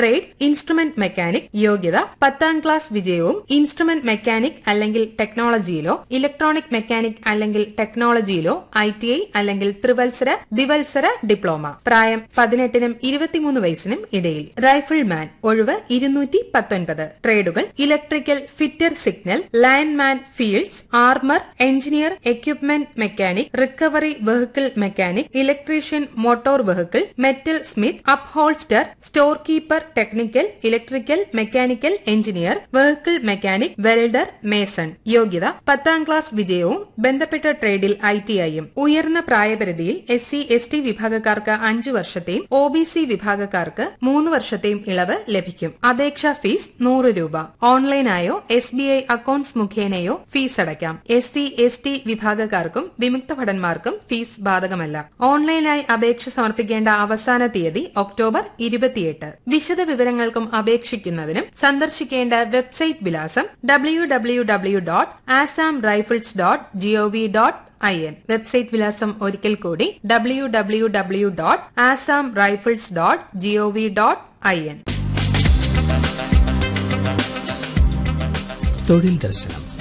trade instrument mechanic യോഗ്യത പത്താം class വിജയവും ഇൻസ്ട്രുമെന്റ് മെക്കാനിക് അല്ലെങ്കിൽ ടെക്നോളജിയിലോ ഇലക്ട്രോണിക് മെക്കാനിക് അല്ലെങ്കിൽ ടെക്നോളജിയിലോ ഐ ടി ഐ അല്ലെങ്കിൽ ത്രിവത്സര ദിവത്സര ഡിപ്ലോമ പ്രായം പതിനെട്ടിനും ഇരുപത്തിമൂന്ന് വയസ്സിനും ഇടയിൽ റൈഫിൾ മാൻ ഒഴിവ് ഇരുന്നൂറ്റി പത്തൊൻപത് ട്രേഡുകൾ electrical fitter signal lineman fields armour engineer equipment mechanic recovery vehicle mechanic electrician motor vehicle metal smith upholster store keeper technical electrical mechanical engineer vehicle mechanic welder mason യോഗ്യത പത്താം ക്ലാസ് വിജയവും ബന്ധപ്പെട്ട ട്രേഡിൽ ഐ ടി ഐയും ഉയർന്ന പ്രായപരിധിയിൽ S C S T വിഭാഗക്കാർക്ക് അഞ്ചു വർഷത്തെയും ഒ ബി സി വിഭാഗക്കാർക്ക് മൂന്ന് വർഷത്തെയും ഇളവ് ലഭിക്കും അപേക്ഷാ ഫീസ് നൂറ് രൂപ ഓൺലൈനായോ എസ് ബി ഐ അക്കൌണ്ട്സ് മുഖേനയോ ഫീസ് അടയ്ക്കാം എസ് സി എസ് ടി വിഭാഗക്കാർക്കും വിമുക്ത ഭടന്മാർക്കും ഫീസ് ബാധകമല്ല ഓൺലൈനായി അപേക്ഷ സമർപ്പിക്കേണ്ട അവസാന തീയതി ഒക്ടോബർ ഇരുപത്തിയെട്ട് വിശദ വിവരങ്ങൾക്കും അപേക്ഷിക്കുന്നതിനും സന്ദർശിക്കേണ്ട വെബ്സൈറ്റ് വിലാസം W W W dot Assam Rifles dot gov dot I N website വിലാസം ഒരിക്കൽ കൂടി W W W dot Assam Rifles dot gov dot I N തൊഴിൽ ദർശനം